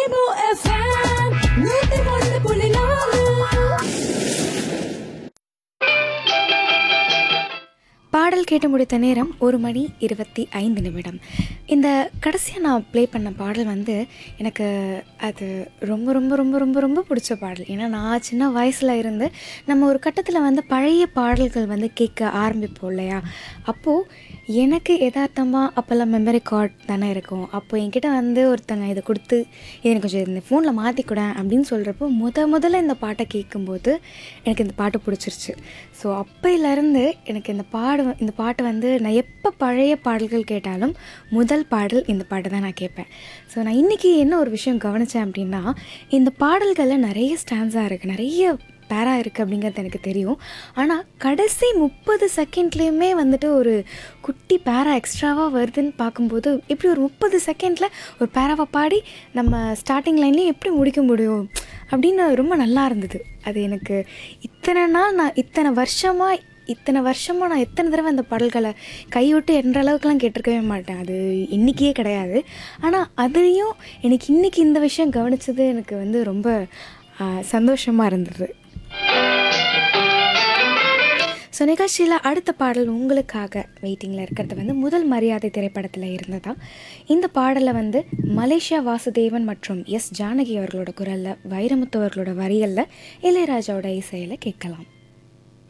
Rainbow FM, நூத்தி ஒன்று புள்ளி நாலு பாடல் கேட்டு முடித்த நேரம் ஒரு மணி இருபத்தி ஐந்து நிமிடம் இந்த கடைசியாக நான் ப்ளே பண்ண பாடல் வந்து எனக்கு அது ரொம்ப ரொம்ப ரொம்ப ரொம்ப ரொம்ப பிடிச்ச பாடல் ஏன்னா நான் சின்ன வயசில் இருந்து நம்ம ஒரு கட்டத்தில் வந்து பழைய பாடல்கள் வந்து கேட்க ஆரம்பிப்போம் இல்லையா அப்போது எனக்கு யதார்த்தமாக அப்போல்லாம் மெமரி கார்டு தானே இருக்கும் அப்போ என்கிட்ட வந்து ஒருத்தங்க இதை கொடுத்து இதை எனக்கு கொஞ்சம் இந்த ஃபோனில் மாற்றிக்கூட அப்படின்னு சொல்கிறப்போ முத முதல்ல இந்த பாட்டை கேட்கும்போது எனக்கு இந்த பாட்டு பிடிச்சிருச்சு ஸோ அப்பையிலேருந்து எனக்கு இந்த பாடு இந்த பாட்டு வந்து நான் எப்போ பழைய பாடல்கள் கேட்டாலும் முதல் பாடல் இந்த பாட்டை தான் நான் கேட்பேன் ஸோ நான் இன்றைக்கி என்ன ஒரு விஷயம் கவனித்தேன் அப்படின்னா இந்த பாடல்களில் நிறைய ஸ்டான்ஸாக இருக்குது நிறைய பேரா இருக்குது அப்படிங்கிறது எனக்கு தெரியும் ஆனால் கடைசி முப்பது செகண்ட்லேயுமே வந்துட்டு ஒரு குட்டி பேரா எக்ஸ்ட்ராவாக வருதுன்னு பார்க்கும்போது எப்படி ஒரு முப்பது செகண்டில் ஒரு பேராவை பாடி நம்ம ஸ்டார்டிங் லைன்லேயும் எப்படி முடிக்க முடியும் அப்படின்னு ரொம்ப நல்லா இருந்தது அது எனக்கு இத்தனை நாள் நான் இத்தனை வருஷமாக இத்தனை வருஷமாக நான் எத்தனை தடவை அந்த பாடல்களை கைவிட்டு என்ற அளவுக்குலாம் கேட்டிருக்கவே மாட்டேன் அது இன்றைக்கியே கிடையாது ஆனால் அதுலேயும் எனக்கு இன்றைக்கி இந்த விஷயம் கவனித்தது எனக்கு வந்து ரொம்ப சந்தோஷமாக இருந்தது ஸோ நிகழ்ச்சியில் அடுத்த பாடல் உங்களுக்காக வெயிட்டிங்கில் இருக்கிறது வந்து முதல் மரியாதை திரைப்படத்தில் இருந்ததா இந்த பாடலை வந்து மலேசியா வாசுதேவன் மற்றும் எஸ் ஜானகி அவர்களோட குரலில் வைரமுத்து அவர்களோட வரிகளில் இளையராஜாவோட இசையில் கேட்கலாம்